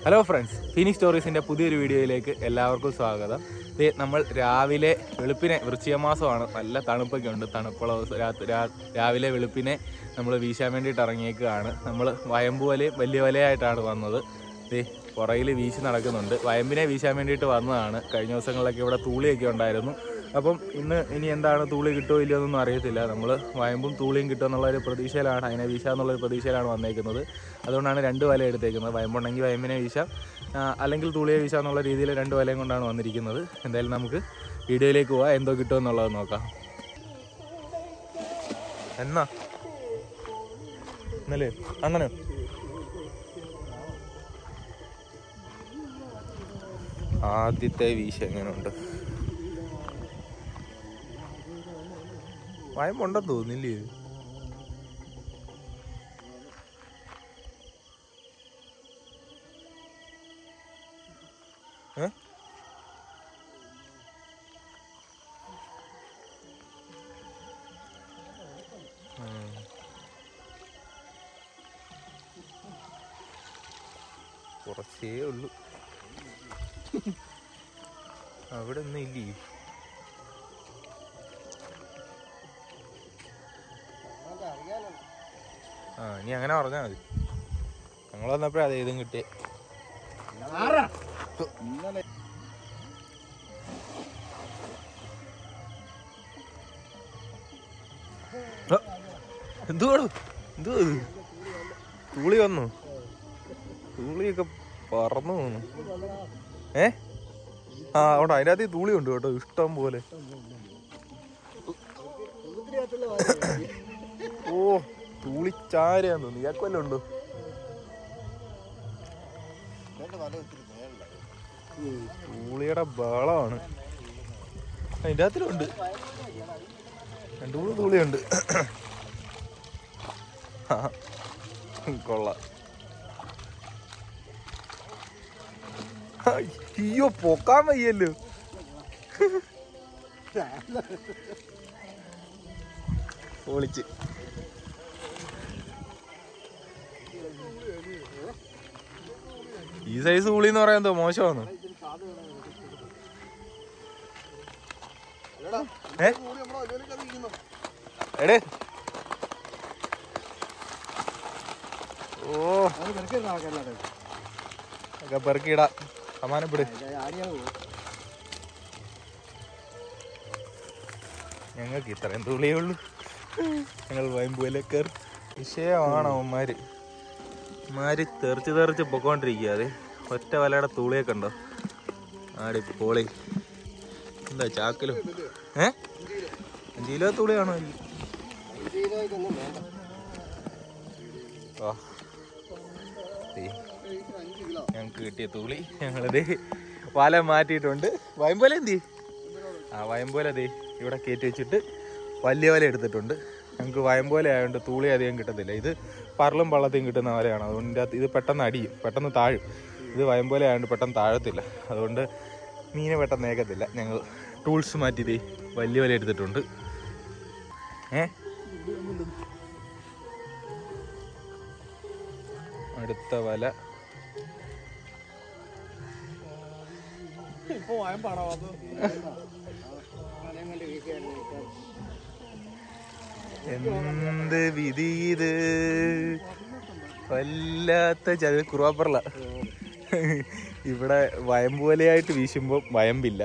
Hello friends phoenix സ്റ്റോറീസിൻ്റെ പുതിയൊരു വീഡിയോയിലേക്ക് എല്ലാവർക്കും സ്വാഗതം ദേ നമ്മൾ രാവിലെ വെളുപ്പിനെ വൃശ്ചിക മാസമാണ് നല്ല തണുപ്പൊക്കെ ഉണ്ട് തണുപ്പുള്ള ദിവസം രാത്രി രാ- രാവിലെ വെളുപ്പിനെ നമ്മൾ വീശാൻ വേണ്ടിയിട്ട് ഇറങ്ങിയേക്കുകയാണ് നമ്മൾ വയമ്പ് വലയും വലിയ വലയായിട്ടാണ് വന്നത് ദേ പുറകിൽ വീശി നടക്കുന്നുണ്ട് വയമ്പിനെ വീശാൻ വേണ്ടിയിട്ട് വന്നതാണ് കഴിഞ്ഞ ദിവസങ്ങളിലൊക്കെ ഇവിടെ തൂളിയൊക്കെ ഉണ്ടായിരുന്നു അപ്പം ഇന്ന് ഇനി എന്താണ് തൂളി കിട്ടുമോ ഇല്ലയോ എന്നൊന്നും അറിയത്തില്ല നമ്മൾ വയമ്പും തൂളിയും കിട്ടുമോ എന്നുള്ള ഒരു പ്രതീക്ഷയിലാണ് അതിനെ വീശാന്നുള്ള ഒരു പ്രതീക്ഷയിലാണ് വന്നേക്കുന്നത് അതുകൊണ്ടാണ് രണ്ട് വല എടുത്തേക്കുന്നത് വയമ്പുണ്ടെങ്കിൽ വയമ്പിനെ വീശാം ആ, അല്ലെങ്കിൽ തൂളിയെ വീശാം എന്നുള്ള രീതിയിൽ രണ്ട് വലയും കൊണ്ടാണ് വന്നിരിക്കുന്നത് എന്തായാലും നമുക്ക് വീഡിയോയിലേക്ക് പോവാം എന്തോ കിട്ടുമോ എന്നുള്ളത് നോക്കാം എന്നാ ഇന്നലെ അങ്ങനെ ആദ്യത്തെ വീശ എങ്ങനെയുണ്ട് വയമ്പുണ്ടെന്ന് തോന്നില്ലേ ഏ ഉം. കുറച്ചേ ഉള്ളൂ അവിടെ ഒന്നും ഇല്ലേ ആ ഇനി അങ്ങനെ പറഞ്ഞാൽ മതി ഞങ്ങൾ വന്നപ്പോഴേ അത് ഇതും കിട്ടിയേ ആ, എന്തുവാടോ എന്തുവാ ഇത് തൂളി വന്നു തൂളിയൊക്കെ പറന്നു പോന്നു ഏ ആ അവിടെ അതിൻ്റെ അകത്ത് തൂളി ഉണ്ട് കേട്ടോ ഇഷ്ടം പോലെ ഓ തൂളിച്ചാരാന്ന് തോന്നുന്നു ഇയാൾക്ക് വല്ലതും ഉണ്ടോ തൂളിയുടെ ബഹളമാണ് അതിൻ്റെ അകത്തിലുണ്ട് രണ്ടു മൂന്ന് തൂളിയുണ്ട് ആ, കൊള്ളാം അയ്യോ പൊക്കാൻ വയ്യല്ലോ പൊളിച്ച് ഈ സൈസ് ഉളി എന്ന് പറയാൻ എന്തോ മോശമാണ് ഏ എടേ ഓ ഒക്കെ പെറുക്കിയിടാ സമാനപ്പെട് ഞങ്ങൾക്ക് ഇത്രയും തുള്ളിയേ ഉള്ളൂ ഞങ്ങൾ വയമ്പുവിലെ കയറി വിഷയമാണ് അവന്മാര് മാര് തെറിച്ച് തെറിച്ച് പൊക്കോണ്ടിരിക്കുക അതെ ഒറ്റ വലയുടെ തൂളിയൊക്കെ ഉണ്ടോ ആടി പോളി എന്താ ചാക്കിലും ഏ അഞ്ച് കിലോ തൂളിയാണോ ആ ദേ, ഞങ്ങക്ക് കിട്ടിയ തൂളി ഞങ്ങളിത് വല മാറ്റിയിട്ടുണ്ട് വയമ്പല എന്തി ആ വയമ്പോല ദേ ഇവിടെ കയറ്റി വെച്ചിട്ട് വലിയ വല എടുത്തിട്ടുണ്ട് ഞങ്ങൾക്ക് വയമ്പോല ആയതുകൊണ്ട് തൂളി അധികം കിട്ടത്തില്ല ഇത് പറലും പള്ളത്തെയും കിട്ടുന്ന വലയാണ് അതുകൊണ്ട് ഇതിൻ്റെ അകത്ത് ഇത് പെട്ടെന്ന് അടിയും പെട്ടെന്ന് താഴും ഇത് വയമ്പോല ആയതുകൊണ്ട് പെട്ടെന്ന് താഴത്തില്ല അതുകൊണ്ട് മീനെ പെട്ടെന്ന് ഏക്കത്തില്ല ഞങ്ങൾ ടൂൾസ് മാറ്റി ദേ വലിയ വല എടുത്തിട്ടുണ്ട് ഏ അടുത്ത വല എന്ത് വിധി ഇത് വല്ലാത്ത ചതി കുറുവാപ്പറല ഇവിടെ വയമ്പ് വലയായിട്ട് വീശുമ്പോൾ വയമ്പില്ല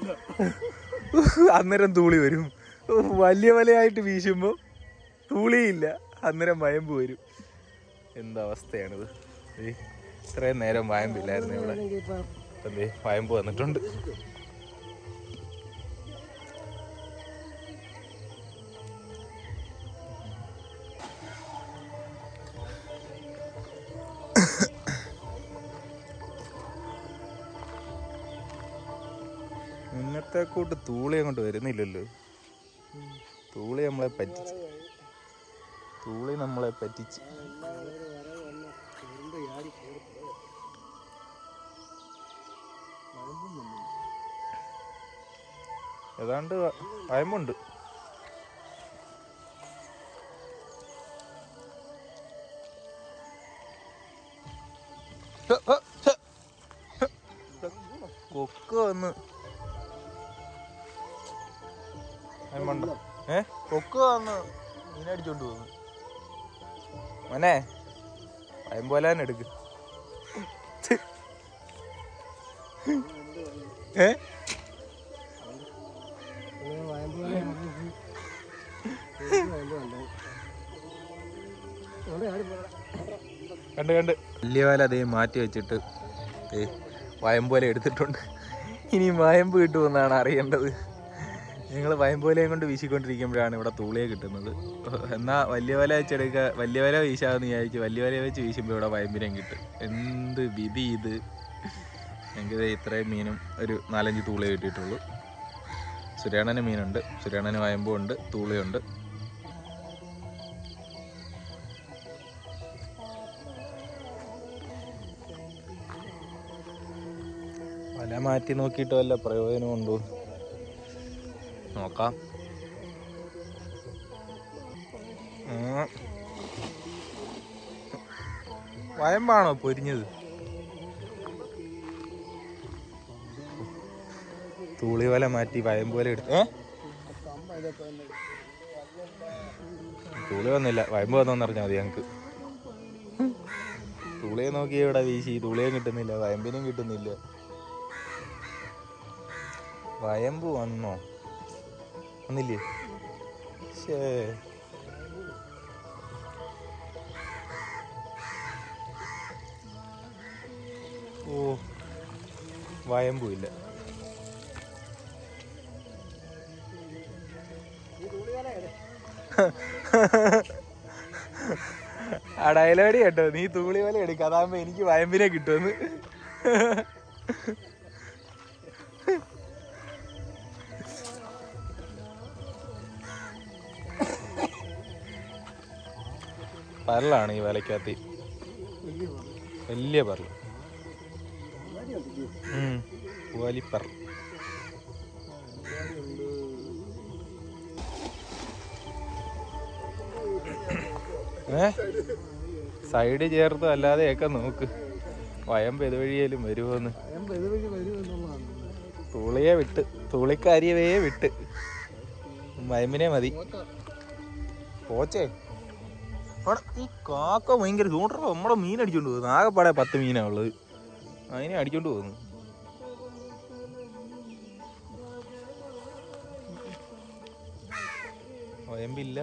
അന്നേരം തൂളി വരും വലിയ വലയായിട്ട് വീശുമ്പോൾ തൂളിയില്ല അന്നേരം വയമ്പ് വരും എന്തവസ്ഥയാണിത് ഏയ്, ഇത്രയും നേരം വയമ്പില്ലായിരുന്നു ഇവിടെ ഇപ്പം ദേ വയമ്പ് വന്നിട്ടുണ്ട് മുന്നത്തെ കൂട്ട് തൂളി അങ്ങോട്ട് വരുന്നില്ലല്ലോ തൂളി നമ്മളെ പറ്റിച്ച് തൂളി നമ്മളെ പറ്റിച്ച് ഏതാണ്ട് വയമ്പുണ്ട് ഹ, ഹ, ഹ. വന്ന് വയമ്പുണ്ടോ ഏ കൊക്ക് വന്ന് മീനടിച്ചോണ്ട് പോന്നു മോനെ വയമ്പോലാൻ എടുക്ക് ഛ്. ഏ കണ്ട് കണ്ട് വലിയ വല അതേ മാറ്റി വെച്ചിട്ട് ദേ വയമ്പോല എടുത്തിട്ടുണ്ട് ഇനി വയമ്പ് കിട്ടുമെന്നാണ് അറിയേണ്ടത് ഞങ്ങൾ വയമ്പോലയും കൊണ്ട് വീശിക്കൊണ്ടിരിക്കുമ്പോഴാണ് ഇവിടെ തൂളിയെ കിട്ടുന്നത് എന്നാ വലിയ വല വെച്ചെടുക്കുക വലിയ വല വീശാമെന്ന് വിചാരിച്ചു വലിയ വല വെച്ച് വീശുമ്പോൾ ഇവിടെ വയമ്പിനെയും കിട്ടും എന്ത് വിധി ഇത് ഞങ്ങൾക്ക് ദേ ഇത്രയും മീനും ഒരു നാലഞ്ച് തൂളിയെ കിട്ടിയിട്ടുള്ളൂ സുരേണന് മീനുണ്ട് സുരേണന് വയമ്പും ഉണ്ട് തൂളിയുണ്ട് വല മാറ്റി നോക്കിയിട്ട് വല്ല പ്രയോജനമുണ്ടോ നോക്കാം ആ. വയമ്പാണോ പൊരിഞ്ഞത് തൂളി വല മാറ്റി വയമ്പ് വല എടുത്ത് ഏ തൂളി വന്നില്ല വയമ്പ് വന്നെന്ന് അറിഞ്ഞാൽ മതി ഞങ്ങക്ക് തൂളിയെ നോക്കി ഇവിടെ വീശി തൂളിയും കിട്ടുന്നില്ല വയമ്പിനും കിട്ടുന്നില്ല വയമ്പ് വന്നോ വന്നില്ലേ ശേ ഓ വയമ്പും ഇല്ല ആ ഡയലോഡി കേട്ടോ നീ തൂളി വല എടുക്ക അതാകുമ്പോ എനിക്ക് വയമ്പിനെ കിട്ടുമെന്ന് പരലാണ് ഈ വലക്കകത്ത് വലിയ പരൽ വലിപ്പർ ഏ സൈഡ് ചേർത്ത് അല്ലാതെയൊക്കെ നോക്ക് വയമ്പ് ഏതുവഴിയാലും വരുമോന്ന് തുളിയെ വിട്ട് തുളിക്കരിയവേ വിട്ട് വയമ്പിനെ മതി പോച്ചേ അവിടെ ഈ കാക്ക ഭയങ്കര ചൂണ്ടറ നമ്മുടെ മീൻ അടിച്ചോണ്ട് പോകുന്നു ആകെപ്പാടെ പത്ത് മീനാ ഉള്ളത് അതിനെ അടിച്ചോണ്ട് പോകുന്നു വയമ്പില്ല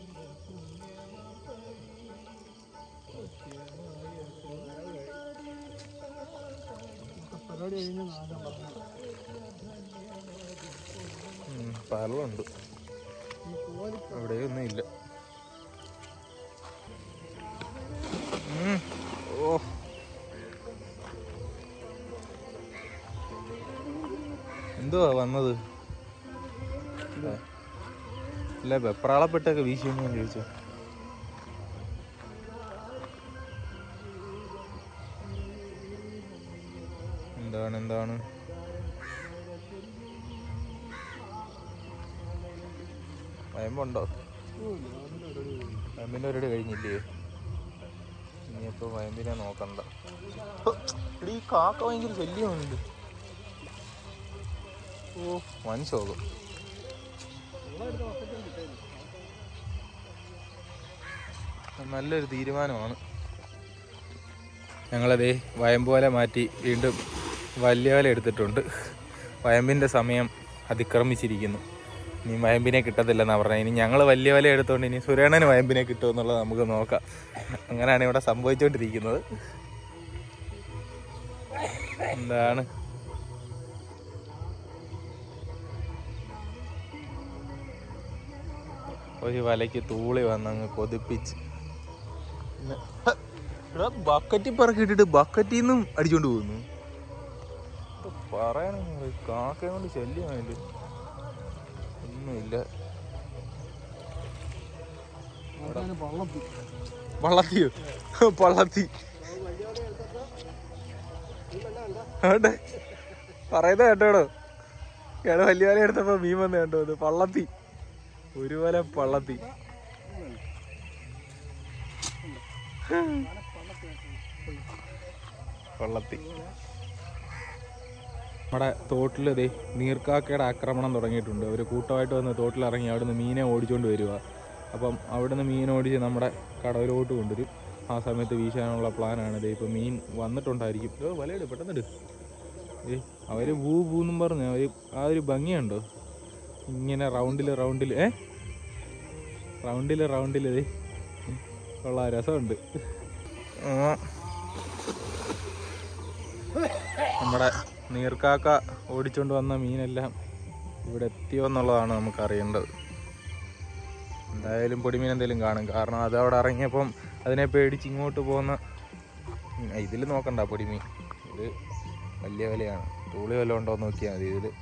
ഉം, പരലുണ്ട് അവിടെയൊന്നും ഇല്ല ഉം, ഓ എന്തുവാ വന്നത് ഇല്ല. ഇല്ല വെപ്രാളപ്പെട്ടൊക്കെ വീശിയെന്ന് ഞാൻ ചോദിച്ചു എന്താണ് എന്താണ് വയമ്പുണ്ടോ വയമ്പിൻ്റെ ഒരിട് കഴിഞ്ഞില്ലേ ഇനിയിപ്പോൾ വയമ്പിനെ നോക്കണ്ട ഹ്, എടീ, ഈ കാക്ക ഭയങ്കര ശല്യമുണ്ട് ഓ വൻ ശോകം നല്ലൊരു തീരുമാനമാണ് ഞങ്ങളതേ വയമ്പുവല മാറ്റി വീണ്ടും വലിയ വല എടുത്തിട്ടുണ്ട് വയമ്പിൻ്റെ സമയം അതിക്രമിച്ചിരിക്കുന്നു ഇനി വയമ്പിനെ കിട്ടത്തില്ലെന്നാണ് പറഞ്ഞത് ഇനി ഞങ്ങൾ വലിയ വല എടുത്തുകൊണ്ട് ഇനി സുരേണന് വയമ്പിനെ കിട്ടുമെന്നുള്ളത് നമുക്ക് നോക്കാം അങ്ങനെയാണ് ഇവിടെ സംഭവിച്ചുകൊണ്ടിരിക്കുന്നത് എന്താണ് ഒരു വലയ്ക്ക് തൂളി വന്നങ്ങ് കൊതിപ്പിച്ച് പിന്നെ, ഹ, എടാ ബക്കറ്റിൽ പറക്കിട്ടിട്ട് ബക്കറ്റിൽ നിന്നും അടിച്ചോണ്ട് പോകുന്നു ഇത് പറയണ കാക്കയെ കൊണ്ട് ശല്യമായിട്ട് ഒന്നുമില്ല വള്ളത്തിയോ പള്ളത്തി ആണ്ടെ. പറയുന്നത് കേട്ടോടോ ഇയാള് വലിയ വല എടുത്തപ്പോ മീൻ വന്ന് കേട്ടോ ഇത് പള്ളത്തി ഒരു വല പള്ളത്തി പള്ളത്തി നമ്മുടെ തോട്ടിൽ ദേ നീർക്കാക്കയുടെ ആക്രമണം തുടങ്ങിയിട്ടുണ്ട് അവർ കൂട്ടമായിട്ട് വന്ന് തോട്ടിലിറങ്ങി അവിടുന്ന് മീനെ ഓടിച്ചുകൊണ്ട് വരിക അപ്പം അവിടുന്ന് മീൻ ഓടിച്ച് നമ്മുടെ കടവിലോട്ട് കൊണ്ടുവരും ആ സമയത്ത് വീശാനുള്ള പ്ലാനാണ് ദേ ഇപ്പം മീൻ വന്നിട്ടുണ്ടായിരിക്കും ഓ വലയിട് പെട്ടെന്നിട് ഏ അവർ ഭൂ ഭൂന്നും പറഞ്ഞു അവർ ആ ഒരു ഭംഗിയുണ്ടോ ഇങ്ങനെ റൗണ്ടിൽ റൗണ്ടിൽ ഏ റൗണ്ടിൽ റൗണ്ടിൽ ദേ കൊള്ളാം രസമുണ്ട് ആ. നമ്മുടെ നീർക്കാക്ക ഓടിച്ചുകൊണ്ട് വന്ന മീനെല്ലാം ഇവിടെ എത്തിയോ എന്നുള്ളതാണ് നമുക്ക് അറിയേണ്ടത് എന്തായാലും പൊടിമീൻ എന്തെങ്കിലും കാണും കാരണം അത് അവിടെ ഇറങ്ങിയപ്പം അതിനെ പേടിച്ച് ഇങ്ങോട്ട് പോകുന്ന ഇതിൽ നോക്കണ്ട പൊടിമീൻ ഇത് വലിയ വിലയാണ് തൂളി വല്ലതും ഉണ്ടോ എന്ന് നോക്കിയാൽ മതി ഇതിൽ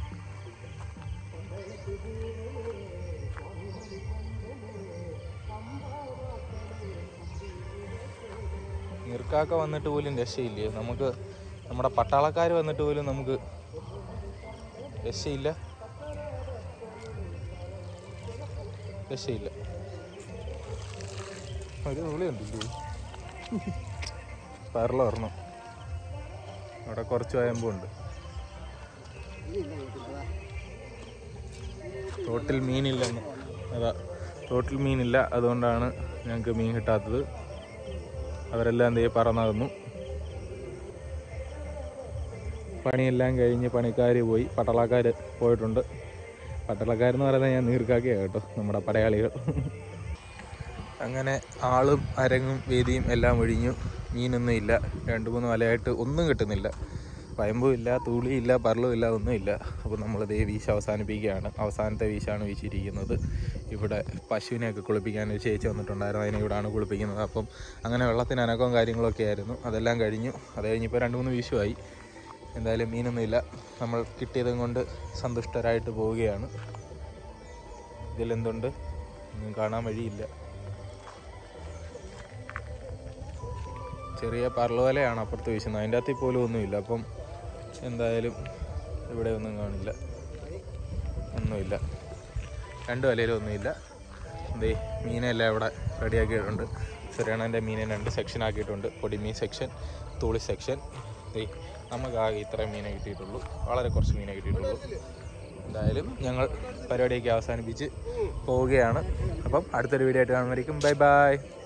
നീർക്കാക്ക വന്നിട്ട് പോലും രക്ഷയില്ലേ നമുക്ക് നമ്മുടെ പട്ടാളക്കാർ വന്നിട്ട് പോലും നമുക്ക് രക്ഷയില്ല രക്ഷയില്ല ഒരു തുളി ഉണ്ടല്ലേ പരള ഒരെണ്ണം അവിടെ കുറച്ച് വയമ്പുണ്ട് തോട്ടിൽ മീനില്ലെന്ന് അതാ തോട്ടിൽ മീനില്ല അതുകൊണ്ടാണ് ഞങ്ങൾക്ക് മീൻ കിട്ടാത്തത് അവരെല്ലാം എന്തേ പറന്നകന്നു പണിയെല്ലാം കഴിഞ്ഞ് പണിക്കാർ പോയി പട്ടാളക്കാർ പോയിട്ടുണ്ട് പട്ടാളക്കാരെന്ന് പറയുന്നത് ഞാൻ നീർക്കാക്കിയാണ് കേട്ടോ നമ്മുടെ പടയാളികൾ അങ്ങനെ ആളും അരങ്ങും വേദിയും എല്ലാം ഒഴിഞ്ഞു മീനൊന്നും ഇല്ല രണ്ട് മൂന്ന് വലയായിട്ട് ഒന്നും കിട്ടുന്നില്ല വയമ്പും ഇല്ല തൂളിയില്ല പരലും ഇല്ല ഒന്നുമില്ല അപ്പോൾ നമ്മൾ ദേ വീശ അവസാനിപ്പിക്കുകയാണ് അവസാനത്തെ വീശാണ് വീശിയിരിക്കുന്നത് ഇവിടെ പശുവിനെയൊക്കെ കുളിപ്പിക്കാൻ ഒരു ചേച്ചി വന്നിട്ടുണ്ടായിരുന്നു അതിനെ ഇവിടെയാണ് കുളിപ്പിക്കുന്നത് അപ്പം അങ്ങനെ വെള്ളത്തിന് അനക്കവും കാര്യങ്ങളൊക്കെ ആയിരുന്നു അതെല്ലാം കഴിഞ്ഞു അത് കഴിഞ്ഞിപ്പോൾ രണ്ട് മൂന്ന് വീശുമായി എന്തായാലും മീനൊന്നുമില്ല നമ്മൾ കിട്ടിയതും കൊണ്ട് സന്തുഷ്ടരായിട്ട് പോവുകയാണ് ഇതിലെന്തുണ്ട് ഒന്നും കാണാൻ വഴിയില്ല ചെറിയ പരലുവലയാണ് അപ്പുറത്ത് വീശുന്നത് അതിൻ്റെ അകത്തിൽ പോലും ഒന്നുമില്ല അപ്പം എന്തായാലും ഇവിടെ ഒന്നും കാണില്ല ഒന്നുമില്ല രണ്ട് വലയിലും ഒന്നുമില്ല എന്തേ മീനെല്ലാം ഇവിടെ റെഡിയാക്കിയിട്ടുണ്ട് ചെറിയണൻ്റെ മീനെ രണ്ട് സെക്ഷൻ ആക്കിയിട്ടുണ്ട് പൊടിമീൻ സെക്ഷൻ തൂളി സെക്ഷൻ ദേ നമുക്ക് ആകെ ഇത്രയും മീനെ കിട്ടിയിട്ടുള്ളൂ വളരെ കുറച്ച് മീനെ കിട്ടിയിട്ടുള്ളൂ എന്തായാലും ഞങ്ങൾ പരിപാടിയൊക്കെ അവസാനിപ്പിച്ച് പോവുകയാണ് അപ്പം അടുത്തൊരു വീഡിയോ ആയിട്ട് കാണുമായിരിക്കും ബൈ ബൈ